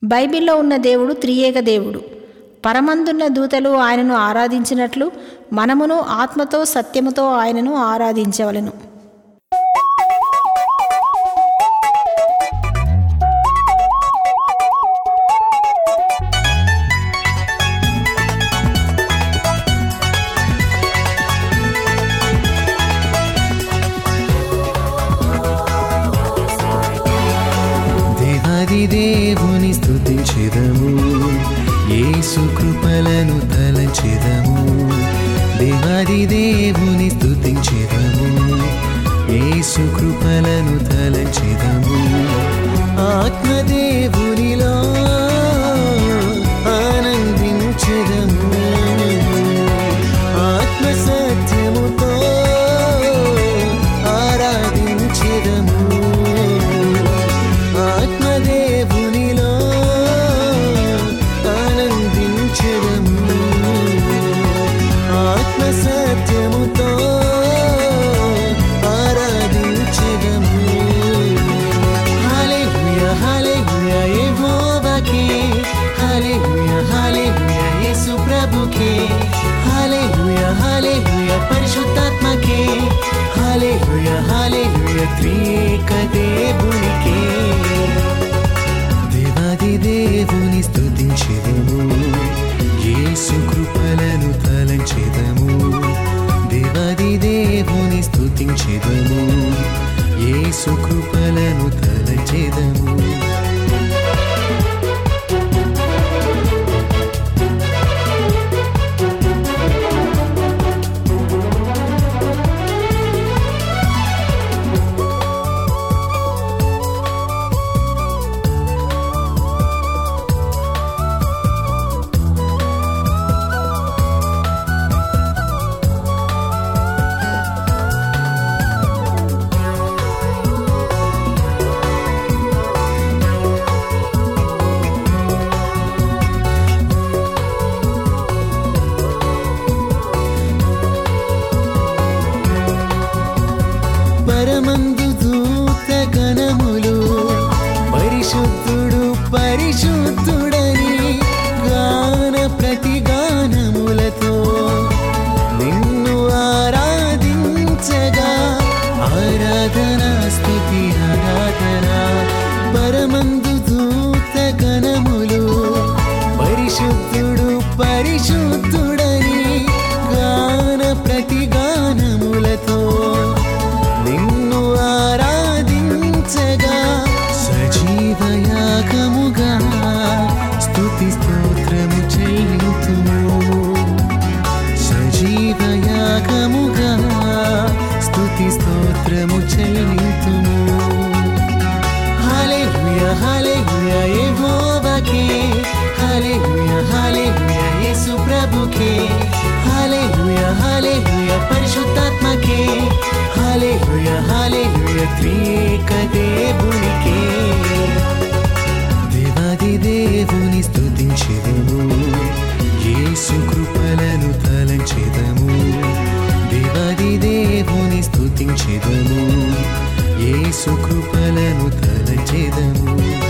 బైబిల్లో ఉన్న దేవుడు త్రియేక దేవుడు పరమందున్న దూతలు ఆయనను ఆరాధించినట్లు మనమును ఆత్మతో సత్యముతో ఆయనను ఆరాధించవలెను దేవాది దేవుని స్తుతించెదము యేసు కృపలను తలంచెదము దేవాది దేవుని స్తుతించెదము యేసు కృపలను తలంచెదము ఆత్మదేవునిలో ఆనందించెదము ఆత్మ సత్యముతో ఆరాధించెదము ఆత్మదేవునిలో ఆనందించడము ఆత్మ సత్యముతో ఆరాధించడము హల్లెలూయా హల్లెలూయా యెహోవాకే హల్లెలూయా హల్లెలూయా యేసు ప్రభుకే హల్లెలూయా హల్లెలూయా పరిశుద్ధాత్మకే హల్లెలూయా హల్లెలూయా త్రియేక దేవునికే దేవాది దేవుని స్తుతించెదము యేసు కృపలను తలంచెదము దేవాది దేవుని స్తుతించెదము యేసు కృపలను తలంచెదము పరమందు దూత గణములు పరిశుద్ధుడు పరిశుద్ధుడని గాన ప్రతిగానములతో నిన్ను ఆరాధించగా ఆరాధన స్తుతి ఆరాధన పరమందు దూత గణములు పరిశుద్ధుడు పరిశుద్ధుడని గాన ప్రతిగానములతో నిన్ను ఆరాధించగా సజీవయాగముగా స్తుతి స్తోత్రము చెల్లింతుము సజీవయాగముగా స్తుతి స్తోత్రము చెల్లింతుము హల్లెలూయా హల్లెలూయా యెహోవాకే హల్లెలూయా హల్లెలూయా యేసు ప్రభుకే హల్లెలూయా హల్లెలూయా పరిశుద్ధాత్మకే హల్లెలూయా హల్లెలూయా త్రియేక దేవునికే దేవాది దేవుని స్తుతించెదము యేసు కృపలను తలంచెదము దేవాది దేవుని స్తుతించెదము యేసు కృపలను తలంచెదము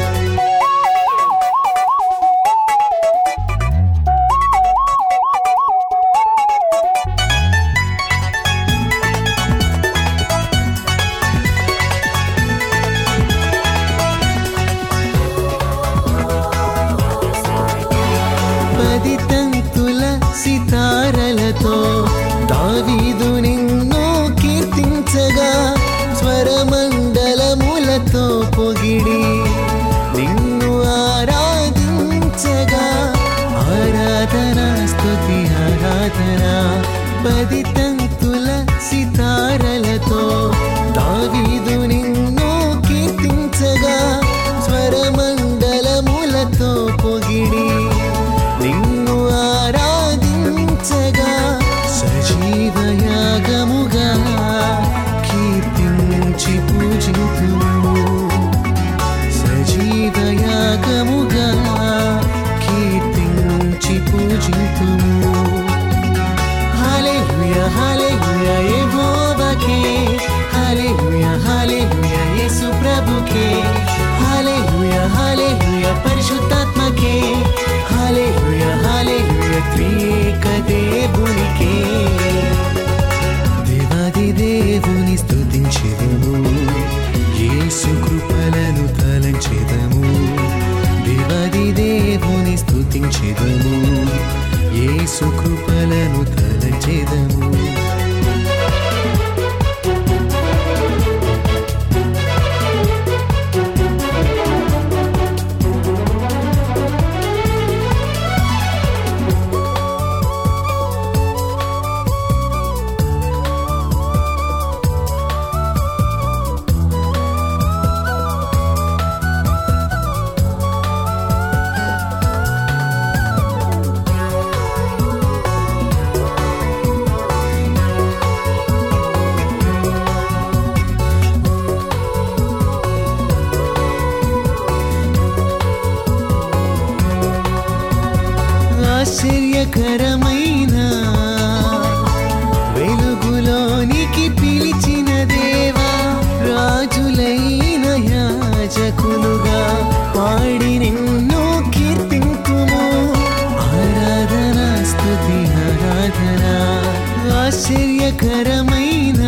పది తంతుల సితారలతో దావీదు నిన్ను కీర్తించగా స్వరమండలములతో పొగిడి నిన్ను ఆరాధించగా ఆరాధన స్తుతి ఆరాధన పది తంతుల సితారలతో దావీదు నిన్ను కీర్తించగా స్వరమండలములతో పొగిడి నిన్ను ఆరాధించగా సజీవయాగముగా కీర్తించి పూజితుము సజీవయాగముగా కీర్తించి పూజితుము హల్లెలూయా స్తుతించెదము యేసు కృపలను తలచెదము ఆశ్చర్యకరమైన వెలుగులోనికి పిలిచిన దేవా రాజులైన యాజకులుగా పాడి నిన్ను కీర్తింతుము ఆరాధన స్తుతి ఆరాధన ఆశ్చర్యకరమైన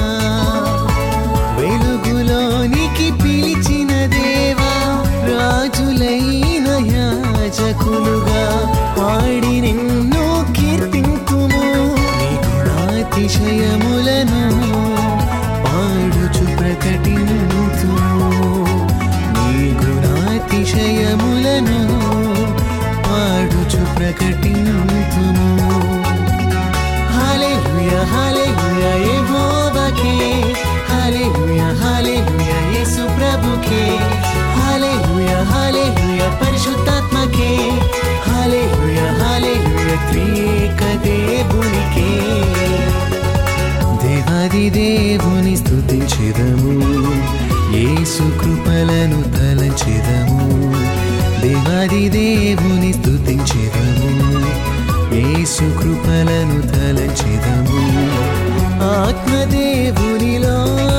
వెలుగులోనికి పిలిచిన దేవా రాజులైన యాజకులుగా పాడి నిన్ను కీర్తింతుము నీ గుణాతిశయములను పాడుచు ప్రకటింతుము నీ గుణాతిశయములను పాడుచు ప్రకటింతుము హల్లెలూయా హల్లెలూయా యెహోవాకే హల్లెలూయా హల్లెలూయా యేసు ప్రభుకే హల్లెలూయా హల్లెలూయా పరిశుద్ధాత్మకే హల్లెలూయా హల్లెలూయా త్రియేక దేవునికే దేవాది దేవుని స్తుతించెదము యేసు కృపలను తలంచెదము దేవాది దేవుని స్తుతించెదము యేసు కృపలను తలంచెదము ఆత్మదేవునిలో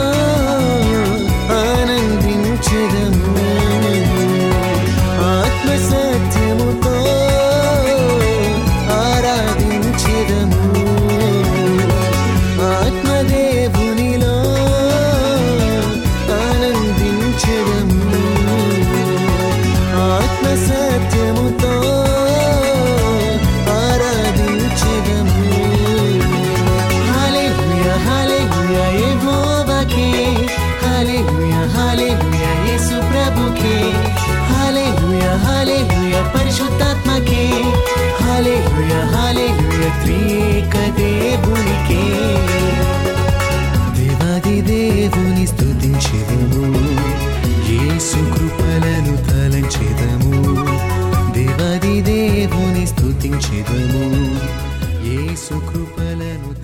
ఆనందించెదము ఆత్మ సత్యముతో ఆరాధించెదము ఆత్మదేవునిలో ఆనందించెదము ఆత్మ సత్యముతో ఆరాధించెదము హల్లెలూయా హల్లెలూయా యెహోవాకే హల్లెలూయా హల్లెలూయా యేసు ప్రభుకే హల్లెలూయా హల్లెలూయా పరిశుద్ధాత్మకే హల్లెలూయా హల్లెలూయా త్రియేక దేవునికే దేవాది దేవుని స్తుతించెదము యేసు కృపలను తలంచెదము దేవాది దేవుని స్తుతించెదము యేసు కృపలను